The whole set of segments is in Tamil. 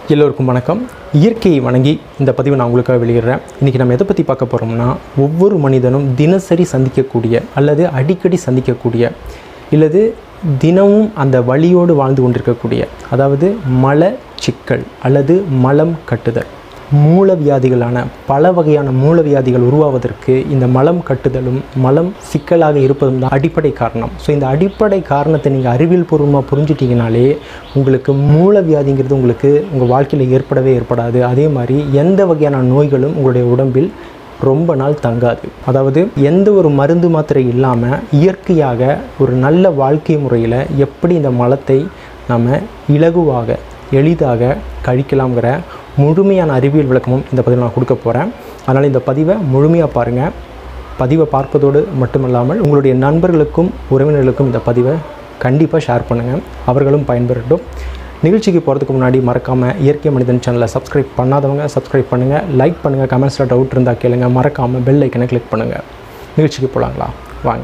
எல்லோருக்கும் வணக்கம் இயற்கையை வணங்கி இந்த பதிவை நான் உங்களுக்காக வெளியிடுறேன் இன்றைக்கி நம்ம எதை பற்றி பார்க்க போகிறோம்னா ஒவ்வொரு மனிதனும் தினசரி சந்திக்கக்கூடிய அல்லது அடிக்கடி சந்திக்கக்கூடிய இல்லது தினமும் அந்த வழியோடு வாழ்ந்து கொண்டிருக்கக்கூடிய அதாவது மல சிக்கல் அல்லது மலம் கட்டுதல் மூலவியாதிகளான பல வகையான மூலவியாதிகள் உருவாவதற்கு இந்த மலம் கட்டுதலும் மலம் சிக்கலாக இருப்பதும் தான் அடிப்படை காரணம் ஸோ இந்த அடிப்படை காரணத்தை நீங்கள் அறிவியல் பூர்வமாக புரிஞ்சிட்டிங்கனாலே உங்களுக்கு மூலவியாதிங்கிறது உங்களுக்கு உங்கள் வாழ்க்கையில் ஏற்படவே ஏற்படாது அதே மாதிரி எந்த வகையான நோய்களும் உங்களுடைய உடம்பில் ரொம்ப நாள் தங்காது அதாவது எந்த ஒரு மருந்து மாத்திரை இல்லாமல் இயற்கையாக ஒரு நல்ல வாழ்க்கை முறையில் எப்படி இந்த மலத்தை நம்ம இலகுவாக எளிதாக கழிக்கலாம்ங்கிற முழுமையான அறிவியல் விளக்கமும் இந்த பதிவில் நான் கொடுக்க போகிறேன் அதனால் இந்த பதிவை முழுமையாக பாருங்கள் பதிவை பார்ப்பதோடு மட்டுமல்லாமல் உங்களுடைய நண்பர்களுக்கும் உறவினர்களுக்கும் இந்த பதிவை கண்டிப்பாக ஷேர் பண்ணுங்கள் அவர்களும் பயன்பெறட்டும் நிகழ்ச்சிக்கு போகிறதுக்கு முன்னாடி மறக்காமல் இயற்கை மனிதன் சேனலை சப்ஸ்கிரைப் பண்ணாதவங்க சப்ஸ்கிரைப் பண்ணுங்கள் லைக் பண்ணுங்கள் கமெண்ட்ஸில் டவுட் இருந்தால் கேளுங்க மறக்காமல் பெல் ஐக்கனை கிளிக் பண்ணுங்கள் நிகழ்ச்சிக்கு போகலாங்களா வாங்க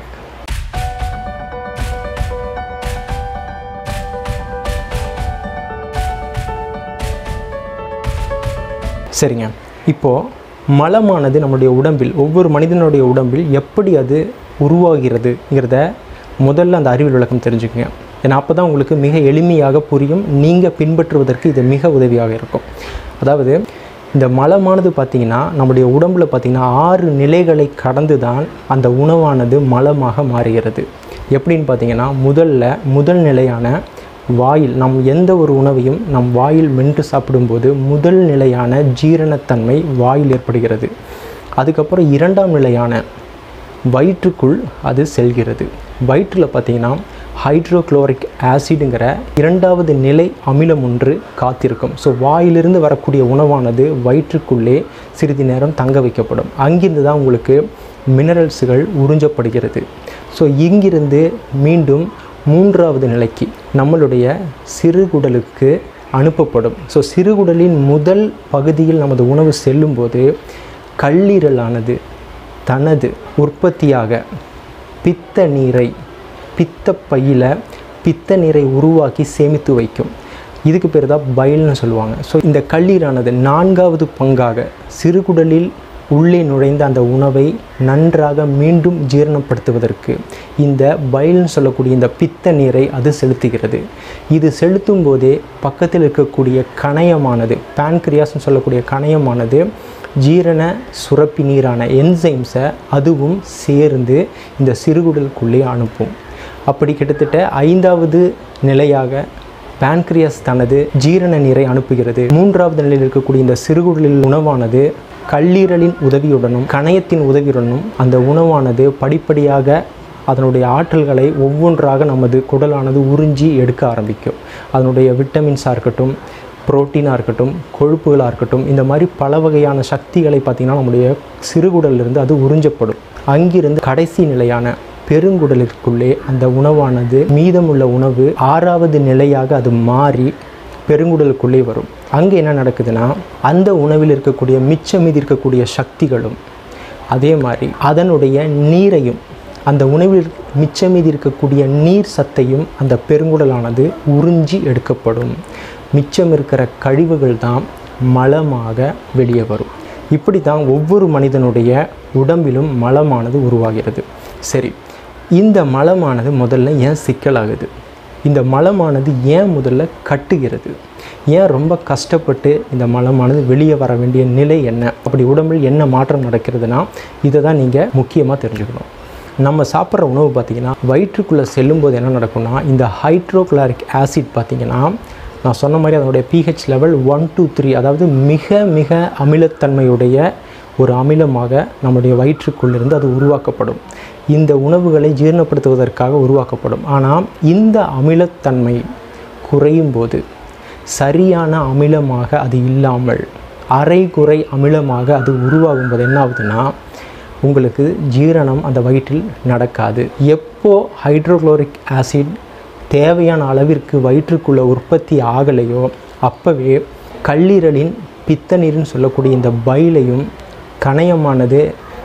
சரிங்க இப்போது மலமானது நம்முடைய உடம்பில் ஒவ்வொரு மனிதனுடைய உடம்பில் எப்படி அது உருவாகிறதுங்கிறத முதல்ல அந்த அறிவியல் விளக்கம் தெரிஞ்சுக்கங்க ஏன்னா அப்போ தான் உங்களுக்கு மிக எளிமையாக புரியும் நீங்கள் பின்பற்றுவதற்கு இது மிக உதவியாக இருக்கும் அதாவது இந்த மலமானது பார்த்திங்கன்னா நம்முடைய உடம்பில் பார்த்திங்கன்னா ஆறு நிலைகளை கடந்து தான் அந்த உணவானது மலமாக மாறுகிறது எப்படின்னு பார்த்தீங்கன்னா முதல்ல முதல் நிலையான வாயில் நம் எந்த ஒரு உணவையும் நம் வாயில் மென்று சாப்பிடும்போது முதல் நிலையான ஜீரணத்தன்மை வாயில் ஏற்படுகிறது அதுக்கப்புறம் இரண்டாம் நிலையான வயிற்றுக்குள் அது செல்கிறது வயிற்றில் பார்த்தீங்கன்னா ஹைட்ரோக்ளோரிக் ஆசிடுங்கிற இரண்டாவது நிலை அமிலம் ஒன்று காத்திருக்கும் ஸோ வாயிலிருந்து வரக்கூடிய உணவானது வயிற்றுக்குள்ளே சிறிது நேரம் தங்க வைக்கப்படும் அங்கிருந்து தான் உங்களுக்கு மினரல்ஸுகள் உறிஞ்சப்படுகிறது ஸோ இங்கிருந்து மீண்டும் மூன்றாவது நிலைக்கு நம்மளுடைய சிறுகுடலுக்கு அனுப்பப்படும் ஸோ சிறுகுடலின் முதல் பகுதியில் நமது உணவு செல்லும்போது கல்லீரலானது தனது உற்பத்தியாக பித்த நீரை பித்தப்பையில் பித்த நீரை உருவாக்கி சேமித்து வைக்கும் இதுக்கு பேர் தான் பயில்னு சொல்லுவாங்க ஸோ இந்த கல்லீரானது நான்காவது பங்காக சிறுகுடலில் உள்ளே நுழைந்த அந்த உணவை நன்றாக மீண்டும் ஜீரணப்படுத்துவதற்கு இந்த பயில்னு சொல்லக்கூடிய இந்த பித்த நீரை அது செலுத்துகிறது இது செலுத்தும் போதே பக்கத்தில் இருக்கக்கூடிய கணையமானது பேன்கிரியாஸ்னு சொல்லக்கூடிய கணையமானது ஜீரண சுரப்பி நீரான என்சைம்ஸை அதுவும் சேர்ந்து இந்த சிறுகுடலுக்குள்ளே அனுப்பும் அப்படி கிட்டத்தட்ட ஐந்தாவது நிலையாக பேன்கிரியாஸ் தனது ஜீரண நீரை அனுப்புகிறது மூன்றாவது நிலையில் இருக்கக்கூடிய இந்த சிறுகுடலில் உணவானது கல்லீரலின் உதவியுடனும் கணையத்தின் உதவியுடனும் அந்த உணவானது படிப்படியாக அதனுடைய ஆற்றல்களை ஒவ்வொன்றாக நமது குடலானது உறிஞ்சி எடுக்க ஆரம்பிக்கும் அதனுடைய விட்டமின்ஸாக இருக்கட்டும் புரோட்டீனாக இருக்கட்டும் கொழுப்புகளாக இருக்கட்டும் இந்த மாதிரி பல வகையான சக்திகளை பார்த்திங்கன்னா நம்முடைய சிறுகுடலிருந்து அது உறிஞ்சப்படும் அங்கிருந்து கடைசி நிலையான பெருங்குடலிற்குள்ளே அந்த உணவானது மீதமுள்ள உணவு ஆறாவது நிலையாக அது மாறி பெருங்குடலுக்குள்ளே வரும் அங்கே என்ன நடக்குதுன்னா அந்த உணவில் இருக்கக்கூடிய மிச்சம் மீதி இருக்கக்கூடிய சக்திகளும் அதே மாதிரி அதனுடைய நீரையும் அந்த உணவில் மிச்சம் மீதி இருக்கக்கூடிய நீர் சத்தையும் அந்த பெருங்குடலானது உறிஞ்சி எடுக்கப்படும் மிச்சம் இருக்கிற கழிவுகள் தான் மலமாக வெளியே வரும் இப்படி தான் ஒவ்வொரு மனிதனுடைய உடம்பிலும் மலமானது உருவாகிறது சரி இந்த மலமானது முதல்ல ஏன் சிக்கலாகுது இந்த மலமானது ஏன் முதல்ல கட்டுகிறது ஏன் ரொம்ப கஷ்டப்பட்டு இந்த மலமானது வெளியே வர வேண்டிய நிலை என்ன அப்படி உடம்பில் என்ன மாற்றம் நடக்கிறதுனா இதை தான் நீங்கள் முக்கியமாக தெரிஞ்சுக்கணும் நம்ம சாப்பிட்ற உணவு பார்த்திங்கன்னா வயிற்றுக்குள்ளே செல்லும்போது என்ன நடக்கும்னா இந்த ஹைட்ரோக்ளாரிக் ஆசிட் பார்த்திங்கன்னா நான் சொன்ன மாதிரி அதனுடைய PH level one two three அதாவது மிக மிக அமிலத்தன்மையுடைய ஒரு அமிலமாக நம்முடைய வயிற்றுக்குள்ளிருந்து அது உருவாக்கப்படும் இந்த உணவுகளை ஜீரணப்படுத்துவதற்காக உருவாக்கப்படும் ஆனால் இந்த அமிலத்தன்மை குறையும் போது சரியான அமிலமாக அது இல்லாமல் அரை குறை அமிலமாக அது உருவாகும் போது என்ன ஆகுதுன்னா உங்களுக்கு ஜீரணம் அந்த வயிற்றில் நடக்காது எப்போ ஹைட்ரோக்ளோரிக் ஆசிட் தேவையான அளவிற்கு வயிற்றுக்குள்ளே உற்பத்தி ஆகலையோ அப்போவே கல்லீரலின் பித்த நீர்னு சொல்லக்கூடிய இந்த பைலையும் கணையமானது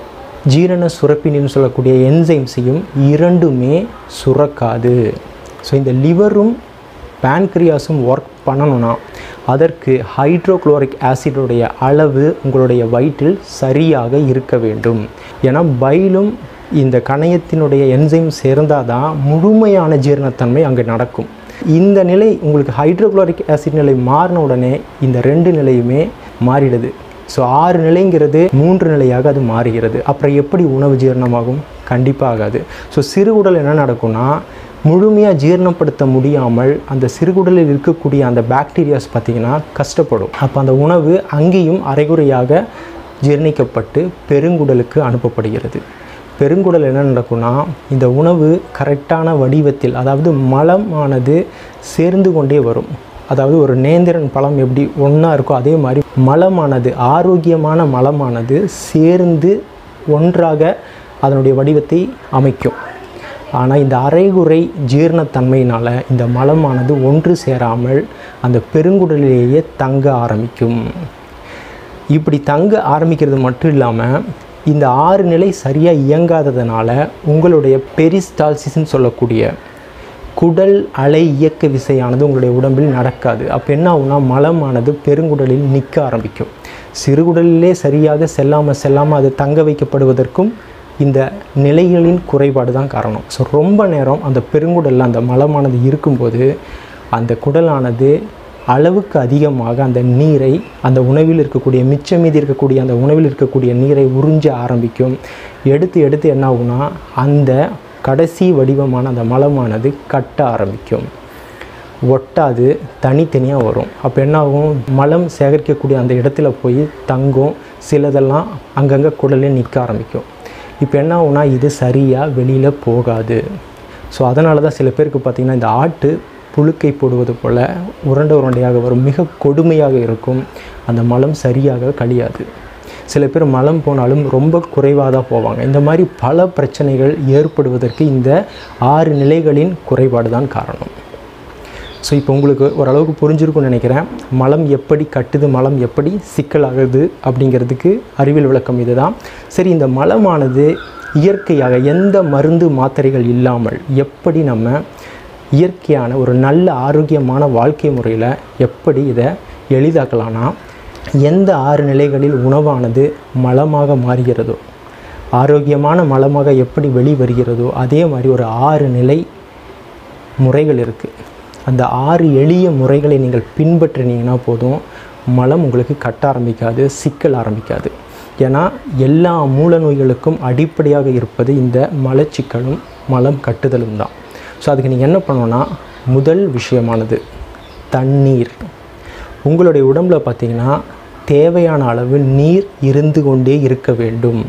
ஜீரண சுரப்பினின்னு சொல்லக்கூடிய என்சைம்ஸையும் இரண்டுமே சுரக்காது ஸோ இந்த லிவரும் பேன்க்ரியாஸும் ஒர்க் பண்ணணும்னா அதற்கு ஹைட்ரோக்ளோரிக் ஆசிடுடைய அளவு உங்களுடைய வயிற்றில் சரியாக இருக்க வேண்டும் ஏன்னா பைலும் இந்த கணையத்தினுடைய என்சைம் சேர்ந்தால் தான் முழுமையான ஜீரணத்தன்மை அங்கே நடக்கும் இந்த நிலை உங்களுக்கு ஹைட்ரோக்ளோரிக் ஆசிட் நிலை மாறின உடனே இந்த ரெண்டு நிலையுமே மாறிடுது ஸோ ஆறு நிலைங்கிறது மூன்று நிலையாக அது மாறுகிறது அப்புறம் எப்படி உணவு ஜீரணமாகும் கண்டிப்பாக ஆகாது ஸோ சிறுகுடல் என்ன நடக்கும்னா முழுமையாக ஜீரணப்படுத்த முடியாமல் அந்த சிறுகுடலில் இருக்கக்கூடிய அந்த பாக்டீரியாஸ் பார்த்திங்கன்னா கஷ்டப்படும் அப்போ அந்த உணவு அங்கேயும் அரைகுறையாக ஜீரணிக்கப்பட்டு பெருங்குடலுக்கு அனுப்பப்படுகிறது பெருங்குடல் என்ன நடக்கும்னா இந்த உணவு கரெக்டான வடிவத்தில் அதாவது மலமானது சேர்ந்து கொண்டே வரும் அதாவது ஒரு நேந்திரன் பழம் எப்படி ஒன்றா இருக்கோ அதே மாதிரி மலமானது ஆரோக்கியமான மலமானது சேர்ந்து ஒன்றாக அதனுடைய வடிவத்தை அமைக்கும் ஆனால் இந்த அரைகுறை ஜீரணத்தன்மையினால் இந்த மலமானது ஒன்று சேராமல் அந்த பெருங்குடலிலேயே தங்க ஆரம்பிக்கும் இப்படி தங்க ஆரம்பிக்கிறது மட்டும் இல்லாமல் இந்த ஆறு நிலை சரியாக இயங்காததுனால உங்களுடைய பெரிஸ்டால்சிஸ்ன்னு சொல்லக்கூடிய குடல் அலை இயக்க விசையானது உங்களுடைய உடம்பில் நடக்காது அப்போ என்ன ஆகும்னா மலமானது பெருங்குடலில் நிற்க ஆரம்பிக்கும் சிறுகுடலிலே சரியாக செல்லாமல் செல்லாமல் அது தங்க வைக்கப்படுவதற்கும் இந்த நிலைகளின் குறைபாடு தான் காரணம் ஸோ ரொம்ப நேரம் அந்த பெருங்குடலில் அந்த மலமானது இருக்கும்போது அந்த குடலானது அளவுக்கு அதிகமாக அந்த நீரை அந்த உணவில் இருக்கக்கூடிய மிச்சம் மீதி இருக்கக்கூடிய அந்த உணவில் இருக்கக்கூடிய நீரை உறிஞ்ச ஆரம்பிக்கும் எடுத்து எடுத்து என்ன ஆகும்னா அந்த கடைசி வடிவமான அந்த மலமானது கட்ட ஆரம்பிக்கும் ஒட்டாது தனித்தனியாக வரும் அப்போ என்ன ஆகும் மலம் சேகரிக்கக்கூடிய அந்த இடத்துல போய் தங்கும் சிலதெல்லாம் அங்கங்கே குடலே நிற்க ஆரம்பிக்கும் இப்போ என்ன ஆகும்னா இது சரியாக வெளியில் போகாது ஸோ அதனால தான் சில பேருக்கு பார்த்திங்கன்னா இந்த ஆட்டு புழுக்கை போடுவது போல் உருண்டை உருண்டையாக வரும் மிக கொடுமையாக இருக்கும் அந்த மலம் சரியாக கழியாது சில பேர் மலம் போனாலும் ரொம்ப குறைவாக தான் போவாங்க இந்த மாதிரி பல பிரச்சனைகள் ஏற்படுவதற்கு இந்த ஆறு நிலைகளின் குறைபாடு தான் காரணம் ஸோ இப்போ உங்களுக்கு ஓரளவுக்கு புரிஞ்சிருக்கும்னு நினைக்கிறேன் மலம் எப்படி கட்டுது மலம் எப்படி சிக்கலாகுது அப்படிங்கிறதுக்கு அறிவியல் விளக்கம் இதுதான் சரி இந்த மலமானது இயற்கையாக எந்த மருந்து மாத்திரைகள் இல்லாமல் எப்படி நம்ம இயற்கையான ஒரு நல்ல ஆரோக்கியமான வாழ்க்கை முறையில் எப்படி இதை எளிதாக்கலாம்னா எந்த ஆறு நிலைகளில் உணவானது மலமாக மாறுகிறதோ ஆரோக்கியமான மலமாக எப்படி வெளிவருகிறதோ அதே மாதிரி ஒரு ஆறு நிலை முறைகள் இருக்குது அந்த ஆறு எளிய முறைகளை நீங்கள் பின்பற்றினீங்கன்னா போதும் மலம் உங்களுக்கு கட்ட ஆரம்பிக்காது சிக்கல் ஆரம்பிக்காது ஏன்னா எல்லா மூல நோய்களுக்கும் அடிப்படையாக இருப்பது இந்த மலச்சிக்கலும் மலம் கட்டுதலும் தான் ஸோ அதுக்கு நீங்கள் என்ன பண்ணணும்னா முதல் விஷயமானது தண்ணீர் உங்களுடைய உடம்பில் பார்த்தீங்கன்னா தேவையான அளவு நீர் இருந்து கொண்டே இருக்க வேண்டும்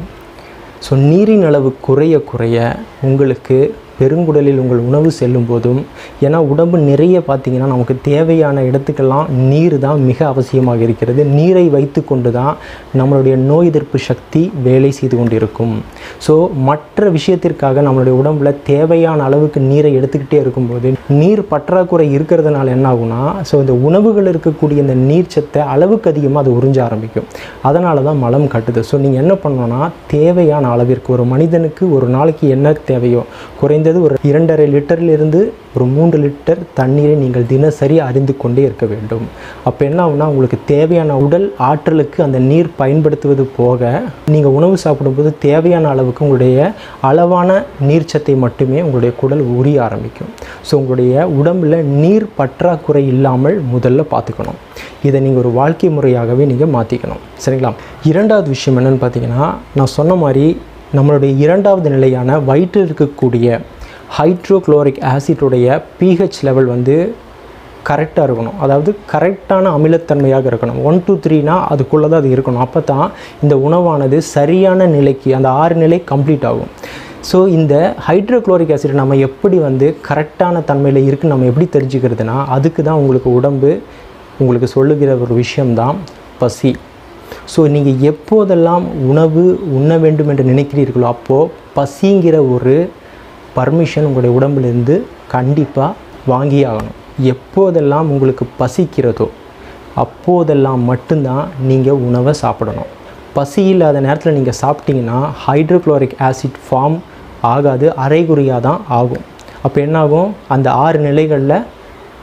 ஸோ நீரின் அளவு குறைய குறைய உங்களுக்கு பெருங்குடலில் உங்கள் உணவு செல்லும் போதும் ஏன்னா உடம்பு நிறைய பார்த்திங்கன்னா நமக்கு தேவையான இடத்துக்கெல்லாம் நீர் தான் மிக அவசியமாக இருக்கிறது நீரை வைத்து கொண்டு தான் நம்மளுடைய நோய் எதிர்ப்பு சக்தி வேலை செய்து கொண்டிருக்கும் ஸோ மற்ற விஷயத்திற்காக நம்மளுடைய உடம்புல தேவையான அளவுக்கு நீரை எடுத்துக்கிட்டே இருக்கும்போது நீர் பற்றாக்குறை இருக்கிறதுனால என்ன ஆகும்னா ஸோ இந்த உணவுகள் இருக்கக்கூடிய இந்த நீர் சத்தை அளவுக்கு அதிகமாக அது உறிஞ்ச ஆரம்பிக்கும் அதனால தான் மலம் கட்டுது ஸோ நீங்கள் என்ன பண்ணணும்னா தேவையான அளவிற்கு ஒரு மனிதனுக்கு ஒரு நாளைக்கு என்ன தேவையோ குறைந்தது ஒரு இரண்டரை லிட்டரிலிருந்து ஒரு மூன்று லிட்டர் தண்ணீரை நீங்கள் தினசரி அறிந்து கொண்டே இருக்க வேண்டும் அப்போ என்ன ஆகும்னா உங்களுக்கு தேவையான உடல் ஆற்றலுக்கு அந்த நீர் பயன்படுத்துவது போக நீங்கள் உணவு சாப்பிடும்போது தேவையான அளவுக்கு உங்களுடைய அளவான நீர்ச்சத்தை மட்டுமே உங்களுடைய குடல் உரிய ஆரம்பிக்கும் ஸோ உங்களுடைய உடம்பில் நீர் பற்றாக்குறை இல்லாமல் முதல்ல பார்த்துக்கணும் இதை நீங்கள் ஒரு வாழ்க்கை முறையாகவே நீங்கள் மாற்றிக்கணும் சரிங்களா இரண்டாவது விஷயம் என்னென்னு பார்த்தீங்கன்னா நான் சொன்ன மாதிரி நம்மளுடைய இரண்டாவது நிலையான வயிற்றில் இருக்கக்கூடிய ஹைட்ரோக்ளோரிக் ஆசிட்டுடைய பிஹெச் லெவல் வந்து கரெக்டாக இருக்கணும் அதாவது கரெக்டான அமிலத்தன்மையாக இருக்கணும் ஒன் டூ த்ரீனா அதுக்குள்ளே தான் அது இருக்கணும் அப்போ தான் இந்த உணவானது சரியான நிலைக்கு அந்த ஆறு நிலை கம்ப்ளீட் ஆகும் ஸோ இந்த ஹைட்ரோக்ளோரிக் ஆசிட் நம்ம எப்படி வந்து கரெக்டான தன்மையில் இருக்குன்னு நம்ம எப்படி தெரிஞ்சுக்கிறதுனா அதுக்கு தான் உங்களுக்கு உடம்பு உங்களுக்கு சொல்லுகிற ஒரு விஷயம்தான் பசி ஸோ நீங்கள் எப்போதெல்லாம் உணவு உண்ண வேண்டும் என்று நினைக்கிறீர்களோ அப்போது பசிங்கிற ஒரு பர்மிஷன் உங்களுடைய உடம்புலேருந்து கண்டிப்பாக வாங்கி ஆகணும் எப்போதெல்லாம் உங்களுக்கு பசிக்கிறதோ அப்போதெல்லாம் மட்டும்தான் நீங்கள் உணவை சாப்பிடணும் பசி இல்லாத நேரத்தில் நீங்கள் சாப்பிட்டீங்கன்னா ஹைட்ரோக்ளோரிக் ஆசிட் ஃபார்ம் ஆகாது அரைகுறையாக தான் ஆகும் அப்போ என்னாகும் அந்த ஆறு நிலைகளில்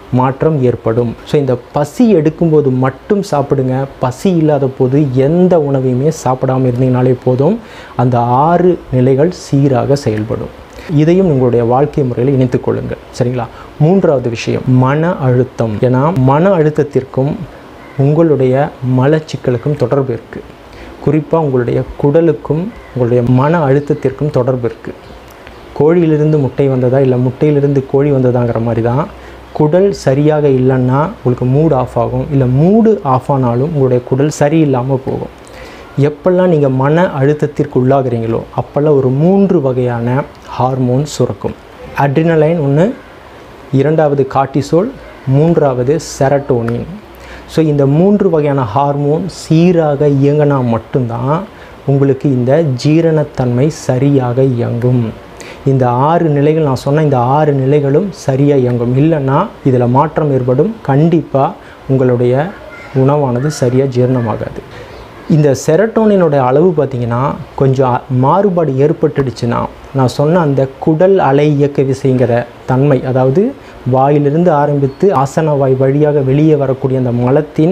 மாற்றம் ஏற்படும் ஸோ இந்த பசி எடுக்கும்போது மட்டும் சாப்பிடுங்க பசி இல்லாத போது எந்த உணவையுமே சாப்பிடாமல் இருந்தீங்கனாலே போதும் அந்த ஆறு நிலைகள் சீராக செயல்படும் இதையும் உங்களுடைய வாழ்க்கை முறையில் இணைத்துக் கொள்ளுங்கள் சரிங்களா மூன்றாவது விஷயம் மன அழுத்தம் ஏன்னா மன அழுத்தத்திற்கும் உங்களுடைய மலச்சிக்கலுக்கும் தொடர்பு இருக்குது குறிப்பாக உங்களுடைய குடலுக்கும் உங்களுடைய மன அழுத்தத்திற்கும் தொடர்பு இருக்குது கோழியிலிருந்து முட்டை வந்ததா இல்லை முட்டையிலிருந்து கோழி வந்ததாங்கிற மாதிரி தான் குடல் சரியாக இல்லைன்னா உங்களுக்கு மூடு ஆஃப் ஆகும் இல்லை மூடு ஆஃப் ஆனாலும் உங்களுடைய குடல் சரியில்லாமல் போகும் எப்பெல்லாம் நீங்கள் மன அழுத்தத்திற்கு உள்ளாகிறீங்களோ அப்போல்லாம் ஒரு மூன்று வகையான ஹார்மோன் சுரக்கும் அட்ரினலைன் ஒன்று இரண்டாவது கார்டிசோல் மூன்றாவது செரட்டோனின் ஸோ இந்த மூன்று வகையான ஹார்மோன் சீராக இயங்கினா மட்டும்தான் உங்களுக்கு இந்த ஜீரணத்தன்மை சரியாக இயங்கும் இந்த ஆறு நிலைகள் நான் சொன்ன இந்த ஆறு நிலைகளும் சரியாக இயங்கும் இல்லைன்னா இதில் மாற்றம் ஏற்படும் கண்டிப்பாக உங்களுடைய உணவானது சரியாக ஜீரணமாகாது இந்த செரட்டோனினோட அளவு பார்த்திங்கன்னா கொஞ்சம் அ- மாறுபாடு ஏற்பட்டுடுச்சுன்னா நான் சொன்ன அந்த குடல் அலை இயக்க விசைங்கிற தன்மை அதாவது வாயிலிருந்து ஆரம்பித்து ஆசன வாய் வழியாக வெளியே வரக்கூடிய அந்த மலத்தின்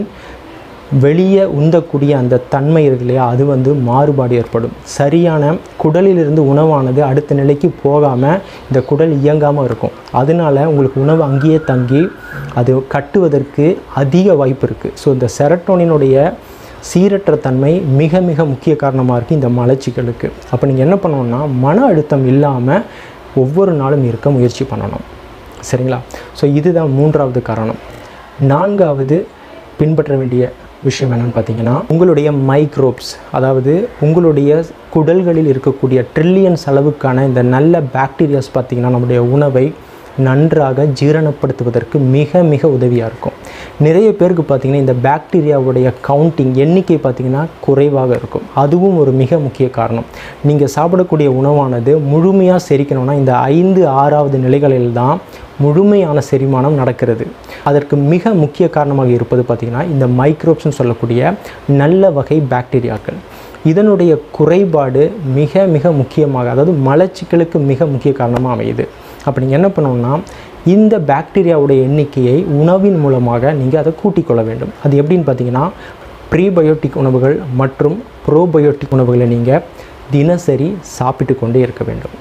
வெளியே உந்தக்கூடிய அந்த தன்மை இருக்கு இல்லையா அது வந்து மாறுபாடு ஏற்படும் சரியான குடலிலிருந்து உணவானது அடுத்த நிலைக்கு போகாமல் இந்த குடல் இயங்காமல் இருக்கும் அதனால உங்களுக்கு உணவு அங்கேயே தங்கி அது கட்டுவதற்கு அதிக வாய்ப்பு இருக்குது ஸோ இந்த செரட்டோனினுடைய சீரற்ற தன்மை மிக மிக முக்கிய காரணமாக இருக்குது இந்த மலச்சிக்கலுக்கு அப்போ நீங்கள் என்ன பண்ணணும்னா மன அழுத்தம் இல்லாமல் ஒவ்வொரு நாளும் இருக்க முயற்சி பண்ணணும் சரிங்களா ஸோ இதுதான் மூன்றாவது காரணம் நான்காவது பின்பற்ற வேண்டிய விஷயம் என்னன்னு பார்த்தீங்கன்னா உங்களுடைய மைக்ரோப்ஸ் அதாவது உங்களுடைய குடல்களில் இருக்கக்கூடிய ட்ரில்லியன்ஸ் அளவுக்கான இந்த நல்ல பாக்டீரியாஸ் பார்த்தீங்கன்னா நம்முடைய உணவை நன்றாக ஜீரணப்படுத்துவதற்கு மிக மிக உதவியாக இருக்கும் நிறைய பேருக்கு பார்த்தீங்கன்னா இந்த பாக்டீரியாவுடைய கவுண்டிங் எண்ணிக்கை பார்த்தீங்கன்னா குறைவாக இருக்கும் அதுவும் ஒரு மிக முக்கிய காரணம் நீங்கள் சாப்பிடக்கூடிய உணவானது முழுமையாக செரிக்கணும்னா இந்த ஐந்து ஆறாவது நிலைகளில் தான் முழுமையான செரிமானம் நடக்கிறது அதற்கு மிக முக்கிய காரணமாக இருப்பது பார்த்திங்கன்னா இந்த மைக்ரோப்ஸ்னு சொல்லக்கூடிய நல்ல வகை பாக்டீரியாக்கள் இதனுடைய குறைபாடு மிக மிக முக்கியமாக அதாவது மலச்சிக்கலுக்கு மிக முக்கிய காரணமாக அமையுது அப்போ நீங்கள் என்ன பண்ணணும்னா இந்த பாக்டீரியாவுடைய எண்ணிக்கையை உணவின் மூலமாக நீங்கள் அதை கூட்டிக் கொள்ள வேண்டும் அது எப்படின்னு பார்த்தீங்கன்னா ப்ரீபயோட்டிக் உணவுகள் மற்றும் ப்ரோபயோட்டிக் உணவுகளை நீங்கள் தினசரி சாப்பிட்டு கொண்டே இருக்க வேண்டும்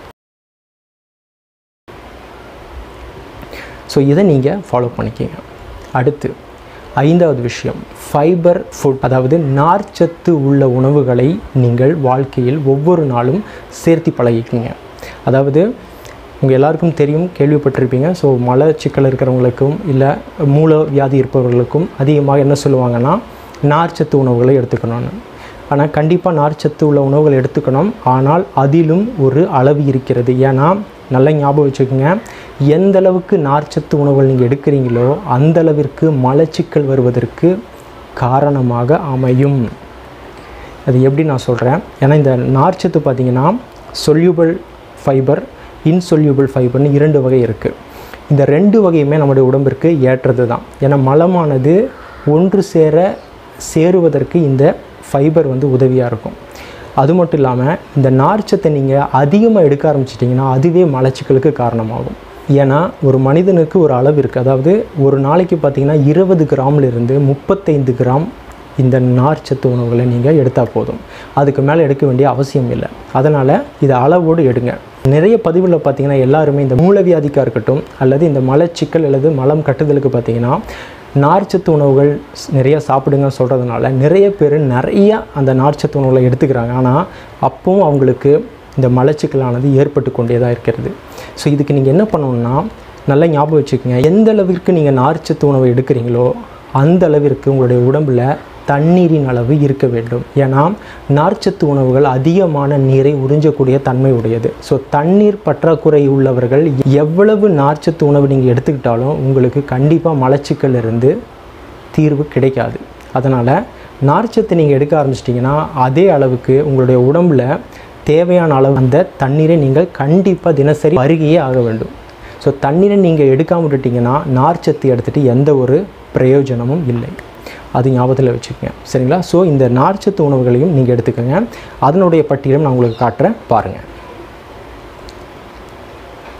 ஸோ இதை நீங்கள் ஃபாலோ பண்ணிக்கிங்க அடுத்து ஐந்தாவது விஷயம் ஃபைபர் ஃபுட் அதாவது நார்ச்சத்து உள்ள உணவுகளை நீங்கள் வாழ்க்கையில் ஒவ்வொரு நாளும் சேர்த்து பழகிக்கிங்க அதாவது உங்கள் எல்லாருக்கும் தெரியும் கேள்விப்பட்டிருப்பீங்க ஸோ மலச்சிக்கல் இருக்கிறவங்களுக்கும் இல்லை மூல வியாதி இருப்பவர்களுக்கும் அதிகமாக என்ன சொல்லுவாங்கன்னா நார்ச்சத்து உணவுகளை எடுத்துக்கணும்னு ஆனால் கண்டிப்பாக நார்ச்சத்து உள்ள உணவுகள் எடுத்துக்கணும் ஆனால் அதிலும் ஒரு அளவு இருக்கிறது ஏன்னா நல்லா ஞாபகம் வச்சுக்கோங்க எந்த அளவுக்கு நார்ச்சத்து உணவுகள் நீங்கள் எடுக்கிறீங்களோ அந்த அளவிற்கு மலச்சிக்கல் வருவதற்கு காரணமாக அமையும் அது எப்படி நான் சொல்கிறேன் ஏன்னா இந்த நார்ச்சத்து பார்த்தீங்கன்னா சொல்யூபிள் ஃபைபர் இன்சொல்யூபிள் ஃபைபர்னு இரண்டு வகை இருக்குது இந்த ரெண்டு வகையுமே நம்முடைய உடம்பிற்கு ஏற்றது தான் ஏன்னா மலமானது ஒன்று சேர சேருவதற்கு இந்த ஃபைபர் வந்து உதவியாக இருக்கும் அது மட்டும் இல்லாமல் இந்த நார்ச்சத்தை நீங்கள் அதிகமாக எடுக்க ஆரம்பிச்சிட்டிங்கன்னா அதுவே மலச்சிக்கலுக்கு காரணமாகும் ஏன்னா ஒரு மனிதனுக்கு ஒரு அளவு இருக்குது அதாவது ஒரு நாளைக்கு பார்த்தீங்கன்னா இருபது கிராம்லேருந்து முப்பத்தைந்து கிராம் இந்த நார்ச்சத்து உணவுகளை நீங்கள் எடுத்தால் போதும் அதுக்கு மேலே எடுக்க வேண்டிய அவசியம் இல்லை அதனால் இதை அளவோடு எடுங்க நிறைய பதிவில் பார்த்தீங்கன்னா எல்லாருமே இந்த மூலவியாதிக்காக இருக்கட்டும் அல்லது இந்த மலச்சிக்கல் அல்லது மலம் கட்டுதலுக்கு பார்த்தீங்கன்னா நார்ச்சத்து உணவுகள் ஸ்- நிறைய சாப்பிடுங்க சொல்கிறதுனால நிறைய பேர் நிறைய அந்த நார்ச்சத்து உணவுகளை எடுத்துக்கிறாங்க ஆனால் அப்பவும் அவங்களுக்கு இந்த மலச்சிக்கலானது ஏற்பட்டு கொண்டே தான் இருக்கிறது ஸோ இதுக்கு நீங்கள் என்ன பண்ணணும்னா நல்லா ஞாபகம் வச்சுக்கோங்க எந்த அளவிற்கு நீங்கள் நார்ச்சத்து உணவை எடுக்கிறீங்களோ அந்த அளவிற்கு உங்களுடைய உடம்பில் தண்ணீரின் அளவு இருக்க வேண்டும் ஏன்னா நார்ச்சத்து உணவுகள் அதிகமான நீரை உறிஞ்சக்கூடிய தன்மை உடையது ஸோ தண்ணீர் பற்றாக்குறை உள்ளவர்கள் எவ்வளவு நார்ச்சத்து உணவு நீங்கள் எடுத்துக்கிட்டாலும் உங்களுக்கு கண்டிப்பாக மலச்சிக்கல் இருந்து தீர்வு கிடைக்காது அதனால் நார்ச்சத்து நீங்கள் எடுக்க ஆரம்பிச்சிட்டிங்கன்னா அதே அளவுக்கு உங்களுடைய உடம்பில் தேவையான அளவு அந்த தண்ணீரை நீங்கள் கண்டிப்பாக தினசரி அருகியே ஆக வேண்டும் ஸோ தண்ணீரை நீங்கள் எடுக்காம விட்டுட்டிங்கன்னா நார்ச்சத்து எடுத்துகிட்டு எந்த ஒரு பிரயோஜனமும் இல்லை அது ஞாபகத்தில் வச்சுக்கோங்க சரிங்களா ஸோ இந்த நார்ச்சத்து உணவுகளையும் நீங்கள் எடுத்துக்கோங்க அதனுடைய பட்டியலும் நான் உங்களுக்கு காட்டுறேன் பாருங்கள்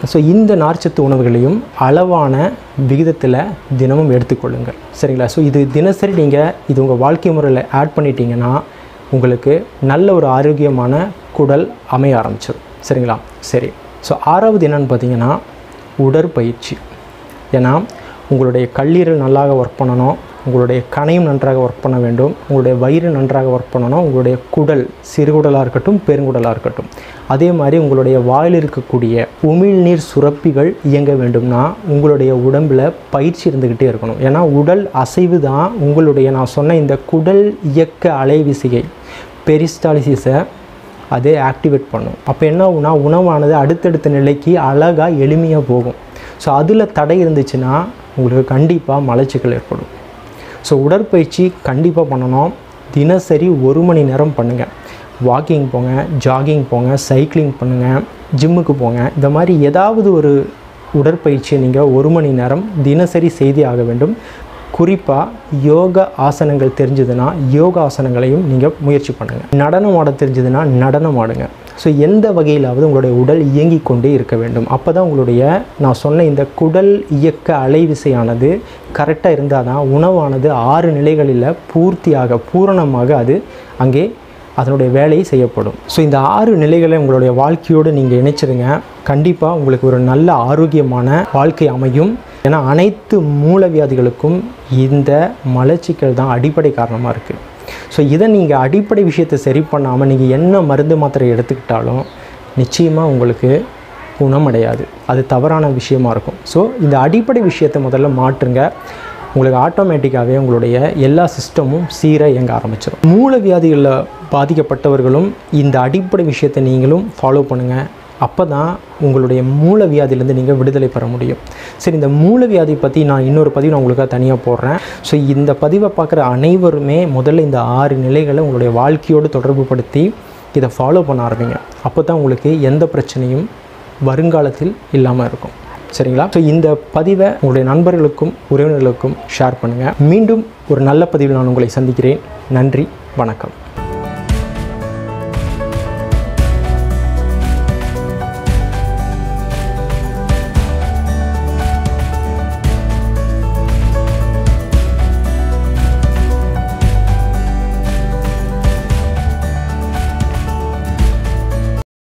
ஸோ இந்த நார்ச்சத்து உணவுகளையும் அளவான விகிதத்தில் தினமும் எடுத்துக்கொள்ளுங்கள் சரிங்களா ஸோ இது தினசரி நீங்கள் இது உங்கள் வாழ்க்கை முறையில் ஆட் பண்ணிட்டீங்கன்னா உங்களுக்கு நல்ல ஒரு ஆரோக்கியமான குடல் அமைய ஆரம்பிச்சிடும் சரிங்களா சரி ஸோ ஆறாவது என்னன்னு பார்த்தீங்கன்னா உடற்பயிற்சி ஏன்னா உங்களுடைய கல்லீரல் நல்லாக ஒர்க் பண்ணணும் உங்களுடைய கணையும் நன்றாக ஒர்க் பண்ண வேண்டும் உங்களுடைய வயிறு நன்றாக ஒர்க் பண்ணணும் உங்களுடைய குடல் சிறுகுடலாக இருக்கட்டும் பெருங்குடலாக இருக்கட்டும் அதே மாதிரி உங்களுடைய வாயில் இருக்கக்கூடிய உமிழ்நீர் சுரப்பிகள் இயங்க வேண்டும்னா உங்களுடைய உடம்பில் பயிற்சி இருந்துக்கிட்டே இருக்கணும் ஏன்னா உடல் அசைவு தான் உங்களுடைய நான் சொன்ன இந்த குடல் இயக்க அலைவிசிகை பெரிஸ்டாலிசிஸை அதே ஆக்டிவேட் பண்ணும் அப்போ என்ன ஆகும்னா உணவானது அடுத்தடுத்த நிலைக்கு அழகாக எளிமையாக போகும் ஸோ அதில் தடை இருந்துச்சுன்னா உங்களுக்கு கண்டிப்பாக மலச்சிக்கல் ஏற்படும் ஸோ உடற்பயிற்சி கண்டிப்பாக பண்ணணும் தினசரி ஒரு மணி நேரம் பண்ணுங்கள் வாக்கிங் போங்க ஜாகிங் போங்க சைக்கிளிங் பண்ணுங்கள் ஜிம்முக்கு போங்க இந்த மாதிரி ஏதாவது ஒரு உடற்பயிற்சியை நீங்கள் ஒரு மணி நேரம் தினசரி செய்தே ஆக வேண்டும் குறிப்பாக யோக ஆசனங்கள் தெரிஞ்சதுன்னா யோகா ஆசனங்களையும் நீங்கள் முயற்சி பண்ணுங்கள் நடனம் ஆட தெரிஞ்சதுன்னா நடனம் ஆடுங்க ஸோ எந்த வகையிலாவது உங்களுடைய உடல் இயங்கிக் கொண்டே இருக்க வேண்டும் அப்போ தான் உங்களுடைய நான் சொன்ன இந்த குடல் இயக்க அலைவிசையானது கரெக்டாக இருந்தால் தான் உணவானது ஆறு நிலைகளில் பூர்த்தியாக பூரணமாக அது அங்கே அதனுடைய வேலை செய்யப்படும் ஸோ இந்த ஆறு நிலைகளை உங்களுடைய வாழ்க்கையோடு நீங்கள் இணைச்சிருங்க கண்டிப்பாக உங்களுக்கு ஒரு நல்ல ஆரோக்கியமான வாழ்க்கை அமையும் ஏன்னா அனைத்து மூலவியாதிகளுக்கும் இந்த மலச்சிக்கல் தான் அடிப்படை காரணமாக இருக்குது ஸோ இதை நீங்கள் அடிப்படை விஷயத்தை சரி பண்ணாமல் நீங்கள் என்ன மருந்து மாத்திரை எடுத்துக்கிட்டாலும் நிச்சயமாக உங்களுக்கு குணமடையாது அது தவறான விஷயமா இருக்கும் ஸோ இந்த அடிப்படை விஷயத்தை முதல்ல மாற்றுங்க உங்களுக்கு ஆட்டோமேட்டிக்காகவே உங்களுடைய எல்லா சிஸ்டமும் சீராக இயங்க ஆரம்பிச்சிடும் மூலவியாதிகளில் பாதிக்கப்பட்டவர்களும் இந்த அடிப்படை விஷயத்தை நீங்களும் ஃபாலோ பண்ணுங்கள் அப்போ தான் உங்களுடைய மூலவியாதியிலேருந்து நீங்கள் விடுதலை பெற முடியும் சரி இந்த மூலவியாதி பற்றி நான் இன்னொரு பதிவு நான் உங்களுக்காக தனியாக போடுறேன் ஸோ இந்த பதிவை பார்க்குற அனைவருமே முதல்ல இந்த ஆறு நிலைகளை உங்களுடைய வாழ்க்கையோடு தொடர்பு படுத்தி இதை ஃபாலோ பண்ண ஆரம்பிங்க அப்போ தான் உங்களுக்கு எந்த பிரச்சனையும் வருங்காலத்தில் இல்லாமல் இருக்கும் சரிங்களா ஸோ இந்த பதிவை உங்களுடைய நண்பர்களுக்கும் உறவினர்களுக்கும் ஷேர் பண்ணுங்கள் மீண்டும் ஒரு நல்ல பதிவில் நான் உங்களை சந்திக்கிறேன் நன்றி வணக்கம்